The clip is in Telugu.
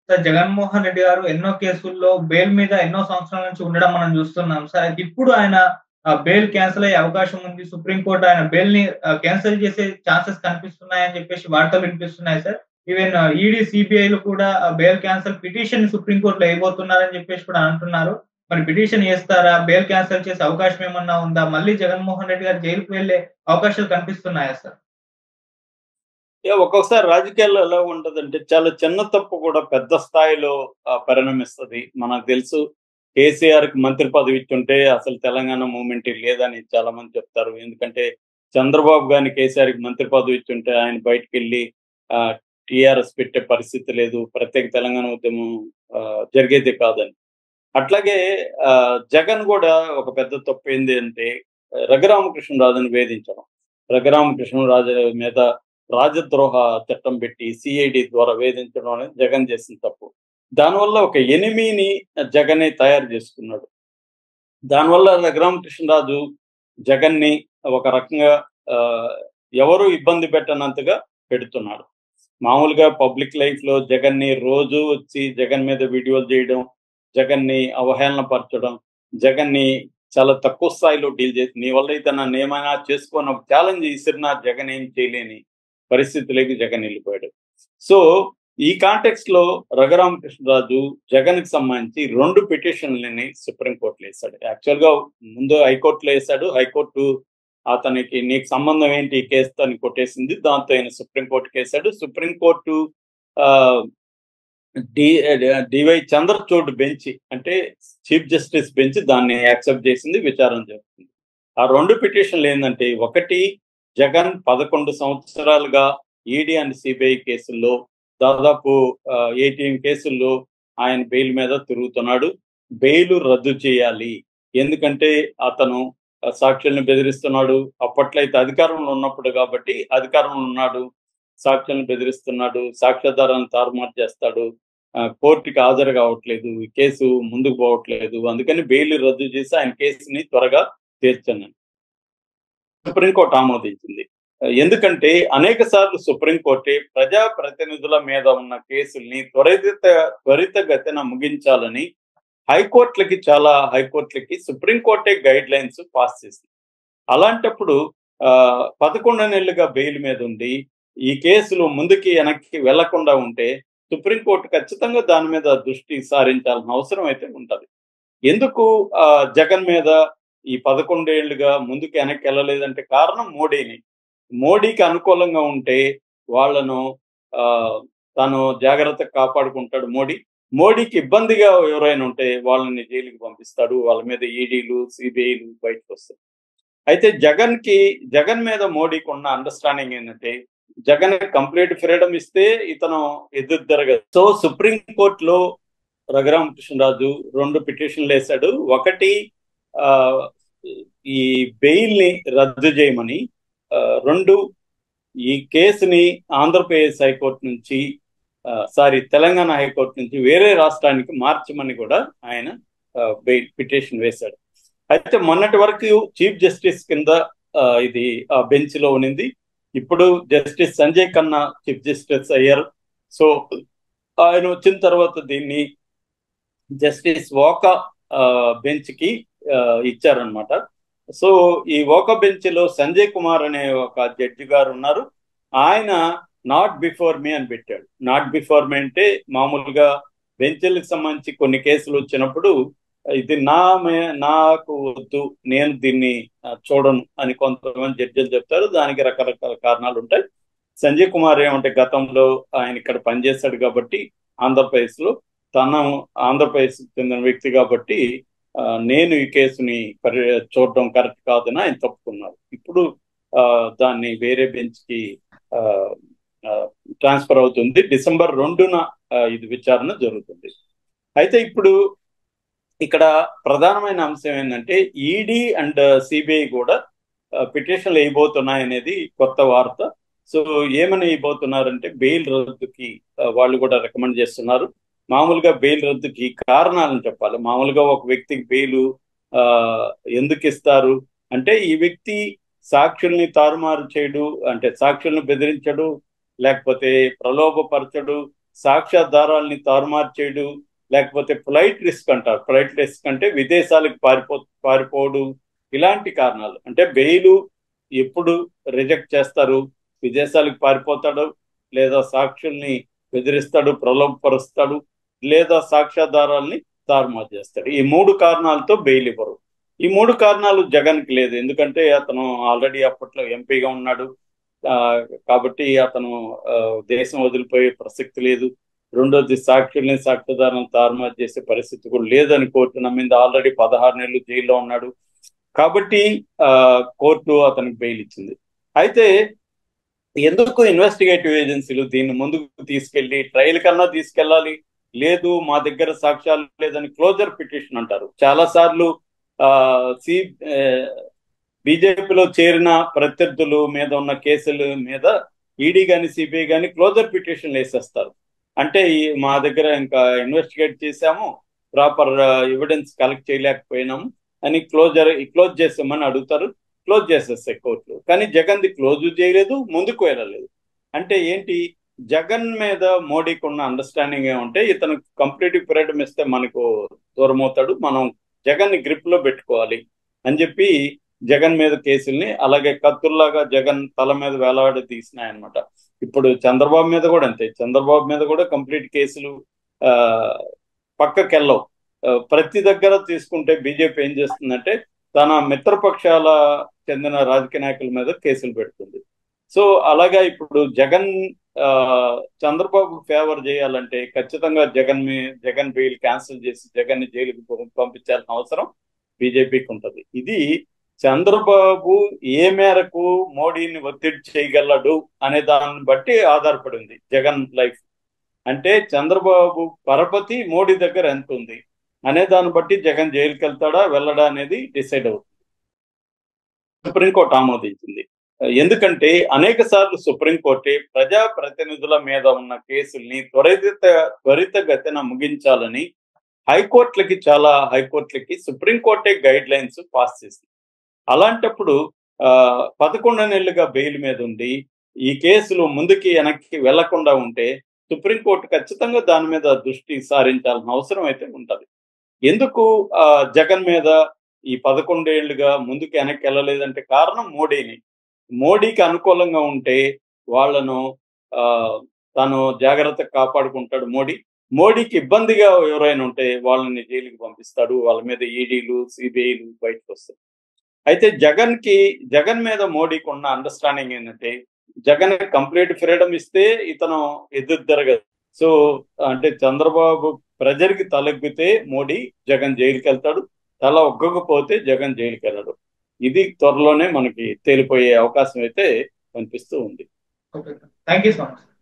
సార్ జగన్మోహన్ రెడ్డి గారు ఎన్నో కేసుల్లో బెయిల్ మీద ఎన్నో సంవత్సరాల నుంచి ఉండడం మనం చూస్తున్నాం సార్ ఇప్పుడు ఆయన బెయిల్ క్యాన్సిల్ అయ్యే అవకాశం ఉంది సుప్రీంకోర్టు ఆయన బెయిల్ ని క్యాన్సిల్ చేసే ఛాన్సెస్ కనిపిస్తున్నాయని చెప్పేసి వార్తలు వినిపిస్తున్నాయి సార్ ఈవెన్ ఈడీ సిబిఐలు కూడా బెయిల్ క్యాన్సిల్ పిటిషన్ సుప్రీంకోర్టులో వేయబోతున్నారని చెప్పేసి కూడా అంటున్నారు మరి పిటిషన్ వేస్తారా బెయిల్ క్యాన్సిల్ చేసే అవకాశం ఏమన్నా ఉందా మళ్ళీ జగన్మోహన్ రెడ్డి గారు జైలుకు వెళ్లే అవకాశాలు కనిపిస్తున్నాయా సార్ ఒక్కొక్కసారి రాజకీయాల్లో ఎలా ఉంటదంటే చాలా చిన్న తప్పు కూడా పెద్ద స్థాయిలో పరిణమిస్తుంది మనకు తెలుసు కేసీఆర్ కి మంత్రి పదవి ఇచ్చుంటే అసలు తెలంగాణ మూమెంట్ లేదని చాలా మంది చెప్తారు ఎందుకంటే చంద్రబాబు గారిని కేసీఆర్ కి మంత్రి పదవి ఇచ్చుంటే ఆయన బయటకు వెళ్ళి టిఆర్ఎస్ పెట్టే పరిస్థితి లేదు ప్రత్యేక తెలంగాణ ఉద్యమం జరిగేది కాదని అట్లాగే జగన్ కూడా ఒక పెద్ద తప్పు ఏంది అంటే రఘురామకృష్ణరాజుని వేధించడం రఘురామకృష్ణరాజు మీద రాజద్రోహ చట్టం పెట్టి సిఐడి ద్వారా వేధించడం అనేది జగన్ చేసిన తప్పు దానివల్ల ఒక ఎనిమిని జగనే తయారు చేసుకున్నాడు దానివల్ల రఘురామకృష్ణరాజు జగన్ని ఒక రకంగా ఎవరు ఇబ్బంది పెట్టనంతగా పెడుతున్నాడు మామూలుగా పబ్లిక్ లైఫ్ లో జగన్ని రోజు వచ్చి జగన్ మీద వీడియోలు చేయడం జగన్ని అవహేళన పరచడం జగన్ని చాలా తక్కువ స్థాయిలో డీల్ చేసి నీ వల్ల అయితే నన్ను ఏమైనా చేసుకొని ఒక ఛాలెంజ్ ఇసిరినా జగన్ ఏం చేయలేని పరిస్థితులకి జగన్ వెళ్ళిపోయాడు సో ఈ కాంటెక్స్ట్ లో రఘురామకృష్ణరాజు జగన్ కి సంబంధించి రెండు పిటిషన్లని సుప్రీంకోర్టులో వేశాడు యాక్చువల్ గా ముందు హైకోర్టులో వేశాడు హైకోర్టు అతనికి నీకు సంబంధం ఏంటి ఈ కేసుతో అని కొట్టేసింది దాంతో ఆయన సుప్రీంకోర్టుకి వేశాడు supreme court D D Y Chandrachud bench అంటే చీఫ్ జస్టిస్ బెంచ్ దాన్ని యాక్సెప్ట్ చేసింది విచారణ జరుగుతుంది ఆ రెండు పిటిషన్లు ఏంటంటే ఒకటి జగన్ పదకొండు సంవత్సరాలుగా ఈడీ అండ్ సిబిఐ కేసుల్లో దాదాపు ఎయిటీన్ కేసుల్లో ఆయన బెయిల్ మీద తిరుగుతున్నాడు బెయిల్ రద్దు చేయాలి ఎందుకంటే అతను సాక్షుల్ని బెదిరిస్తున్నాడు అప్పట్లో అయితే అధికారంలో ఉన్నప్పుడు కాబట్టి అధికారంలో ఉన్నాడు సాక్షుల్ని బెదిరిస్తున్నాడు సాక్ష్యాధారాన్ని తారుమారు చేస్తాడు కోర్టుకి హాజరు కావట్లేదు ఈ కేసు ముందుకు పోవట్లేదు అందుకని బెయిల్ రద్దు చేసి ఆయన కేసుని త్వరగా తీర్చను సుప్రీంకోర్టు ఆమోదించింది ఎందుకంటే అనేక సార్లు సుప్రీంకోర్టే ప్రజా ప్రతినిధుల మీద ఉన్న కేసుల్ని త్వరిత త్వరిత గతిన ముగించాలని హైకోర్టులకి చాలా హైకోర్టులకి సుప్రీంకోర్టే గైడ్ లైన్స్ పాస్ చేసింది అలాంటప్పుడు పదకొండు నెలలుగా బెయిల్ మీద ఉండి ఈ కేసులు ముందుకి వెనక్కి వెళ్లకుండా ఉంటే సుప్రీంకోర్టు ఖచ్చితంగా దాని మీద దృష్టి సారించాల్సిన అవసరం అయితే ఉంటది ఎందుకు జగన్ మీద ఈ పదకొండేళ్లుగా ముందుకు వెనక్కి వెళ్ళలేదంటే కారణం మోడీని మోడీకి అనుకూలంగా ఉంటే వాళ్లను తను జాగ్రత్తగా కాపాడుకుంటాడు మోడీ మోడీకి ఇబ్బందిగా ఎవరైనా ఉంటే వాళ్ళని జైలుకి పంపిస్తాడు వాళ్ళ మీద ఈడీలు సిబిఐలు బయటకు వస్తాయి అయితే జగన్ కి జగన్ మీద మోడీకి ఉన్న అండర్స్టాండింగ్ ఏంటంటే జగన్ కంప్లీట్ ఫ్రీడమ్ ఇస్తే ఇతను ఎదురుదరగదు సో సుప్రీం కోర్టులో రఘురామకృష్ణరాజు రెండు పిటిషన్లు వేశాడు ఒకటి ఈ బెయిల్ ని రద్దు చేయమని రెండు ఈ కేసుని ఆంధ్రప్రదేశ్ హైకోర్టు నుంచి సారీ తెలంగాణ హైకోర్టు నుంచి వేరే రాష్ట్రానికి మార్చమని కూడా ఆయన బెయిల్ పిటిషన్ వేశాడు అయితే మొన్నటి వరకు చీఫ్ జస్టిస్ కింద ఇది బెంచ్ లో ఉన్నింది ఇప్పుడు justice Sanjay Khanna chief justice అయ్యారు సో ఆయన వచ్చిన తర్వాత దీన్ని జస్టిస్ ఓకా బెంచ్ కి ఇచ్చారనమాట సో ఈ ఓకా బెంచ్ లో సంజయ్ కుమార్ అనే ఒక జడ్జి గారు ఉన్నారు ఆయన నాట్ బిఫోర్ మీ అని పెట్టాడు నాట్ బిఫోర్ మీ అంటే మామూలుగా బెంచ్లకు సంబంధించి కొన్ని కేసులు వచ్చినప్పుడు ఇది నా నాకు వద్దు నేను దీన్ని చూడను అని కొంతమంది జడ్జిలు చెప్తారు దానికి రకరకాల కారణాలు ఉంటాయి సంజయ్ కుమార్ ఏమంటే గతంలో ఆయన ఇక్కడ పనిచేశాడు కాబట్టి ఆంధ్రప్రదేశ్ లో తన ఆంధ్రప్రదేశ్ చెందిన వ్యక్తి కాబట్టి నేను ఈ కేసుని పరి చూడడం కరెక్ట్ కాదని ఆయన తప్పుకున్నారు ఇప్పుడు దాన్ని వేరే బెంచ్ కి ట్రాన్స్ఫర్ అవుతుంది డిసెంబర్ రెండున ఇది విచారణ జరుగుతుంది అయితే ఇప్పుడు ఇక్కడ ప్రధానమైన అంశం ఏంటంటే ఈడీ అండ్ సిబిఐ కూడా పిటిషన్లు వేయబోతున్నాయి అనేది కొత్త వార్త సో ఏమని వేయబోతున్నారంటే బెయిల్ రద్దుకి వాళ్ళు కూడా రికమెండ్ చేస్తున్నారు మామూలుగా బెయిల్ రద్దుకి కారణాలను చెప్పాలి మామూలుగా ఒక వ్యక్తికి బెయిల్ ఎందుకు ఇస్తారు అంటే ఈ వ్యక్తి సాక్షుల్ని తారుమారు చేయడు అంటే సాక్షుల్ని బెదిరించడు లేకపోతే ప్రలోభపరచడు సాక్ష్యాధారాల్ని తారుమారు చేయడు లేకపోతే ఫ్లైట్ రిస్క్ అంటారు ఫ్లైట్ రిస్క్ అంటే విదేశాలకు పారిపో పారిపోడు ఇలాంటి కారణాలు అంటే బెయిలు ఎప్పుడు రిజెక్ట్ చేస్తారు విదేశాలకు పారిపోతాడు లేదా సాక్షుల్ని బెదిరిస్తాడు ప్రలోభపరుస్తాడు లేదా సాక్ష్యాధారాల్ని తారుమారు చేస్తాడు ఈ మూడు కారణాలతో బెయిల్ ఇవ్వరు ఈ మూడు కారణాలు జగన్కి లేదు ఎందుకంటే అతను ఆల్రెడీ అప్పట్లో ఎంపీగా ఉన్నాడు కాబట్టి అతను దేశం వదిలిపోయే ప్రసక్తి లేదు రెండోది సాక్షుల్ని సాక్ష్యధారాలను తారుమారు చేసే పరిస్థితి కూడా లేదని కోర్టు నమ్మింది ఆల్రెడీ పదహారు నెలలు జైల్లో ఉన్నాడు కాబట్టి కోర్టు అతనికి బెయిల్ ఇచ్చింది అయితే ఎందుకు ఇన్వెస్టిగేటివ్ ఏజెన్సీలు దీన్ని ముందుకు తీసుకెళ్లి ట్రయల్ కన్నా తీసుకెళ్ళాలి లేదు మా దగ్గర సాక్ష్యాలు లేదని క్లోజర్ పిటిషన్ అంటారు చాలా సార్లు సి బీజేపీలో చేరిన ప్రత్యర్థులు మీద ఉన్న కేసుల మీద ఈడీ కానీ సిబిఐ కానీ క్లోజర్ పిటిషన్లు వేసేస్తారు అంటే మా దగ్గర ఇంకా ఇన్వెస్టిగేట్ చేశాము ప్రాపర్ ఎవిడెన్స్ కలెక్ట్ చేయలేకపోయినాము అని క్లోజర్ క్లోజ్ చేసామని అడుగుతారు క్లోజ్ చేసేస్తాయి కోర్టులు కానీ జగన్ది క్లోజ్ చేయలేదు ముందుకు వెళ్ళలేదు అంటే ఏంటి జగన్ మీద మోడీకి ఉన్న అండర్స్టాండింగ్ ఏమంటే ఇతను కంప్లీట్ ఫ్రీడమ్ ఇస్తే మనకు దూరం అవుతాడు మనం జగన్ ని గ్రిప్ లో పెట్టుకోవాలి అని చెప్పి జగన్ మీద కేసుల్ని అలాగే కత్తుల్లాగా జగన్ తల మీద వేలాడి తీసినాయన్నమాట ఇప్పుడు చంద్రబాబు మీద కూడా అంతే చంద్రబాబు మీద కూడా కంప్లీట్ కేసులు ఆ పక్కకెళ్ళవు ప్రతి దగ్గర తీసుకుంటే బీజేపీ ఏం చేస్తుందంటే తన మిత్రపక్షాల చెందిన రాజకీయ నాయకుల మీద కేసులు పెడుతుంది సో అలాగా ఇప్పుడు జగన్ చంద్రబాబు ఫేవర్ చేయాలంటే ఖచ్చితంగా జగన్ మీ జగన్ బెయిల్ క్యాన్సిల్ చేసి జగన్ ని జైలుకి పంపించాల్సిన అవసరం బీజేపీకి ఉంటుంది ఇది చంద్రబాబు ఏ మేరకు మోడీని ఒత్తిడి చేయగలడు అనే దాన్ని బట్టి ఆధారపడి ఉంది జగన్ లైఫ్ అంటే చంద్రబాబు పరపతి మోడీ దగ్గర ఎంత ఉంది అనే దాన్ని బట్టి జగన్ జైలుకి వెళ్తాడా వెళ్ళడా అనేది డిసైడ్ అవుతుంది సుప్రీంకోర్టు ఆమోదించింది ఎందుకంటే అనేక సార్లు సుప్రీంకోర్టే ప్రజా ప్రతినిధుల మీద ఉన్న కేసుల్ని త్వరిత త్వరిత గతిన ముగించాలని హైకోర్టులకి చాలా హైకోర్టులకి సుప్రీంకోర్టే గైడ్ లైన్స్ పాస్ చేసింది అలాంటప్పుడు ఆ పదకొండు నెలలుగా బెయిల్ మీద ఉండి ఈ కేసులు ముందుకి వెనక్కి వెళ్లకుండా ఉంటే సుప్రీంకోర్టు ఖచ్చితంగా దాని మీద దృష్టి సారించాల్సిన అవసరం అయితే ఉంటది ఎందుకు ఆ జగన్ మీద ఈ పదకొండేళ్లుగా ముందుకు వెనక్కి వెళ్ళలేదంటే కారణం మోడీని మోడీకి అనుకూలంగా ఉంటే వాళ్లను ఆ తను జాగ్రత్తగా కాపాడుకుంటాడు మోడీ మోడీకి ఇబ్బందిగా ఎవరైనా ఉంటే వాళ్ళని జైలుకి పంపిస్తాడు వాళ్ళ మీద ఈడీలు సిబిఐలు బయటకు వస్తాయి అయితే జగన్ కి జగన్ మీద మోడీకి ఉన్న అండర్స్టాండింగ్ ఏంటంటే జగన్ కంప్లీట్ ఫ్రీడమ్ ఇస్తే ఇతను ఎదురుదరగదు సో అంటే చంద్రబాబు ప్రజలకి తలెగ్గితే మోడీ జగన్ జైలుకి వెళ్తాడు తల ఒగ్గకపోతే జగన్ జైలుకి వెళ్ళడు ఇది త్వరలోనే మనకి తేలిపోయే అవకాశం అయితే కనిపిస్తూ ఉంది థ్యాంక్ యూ సో మచ్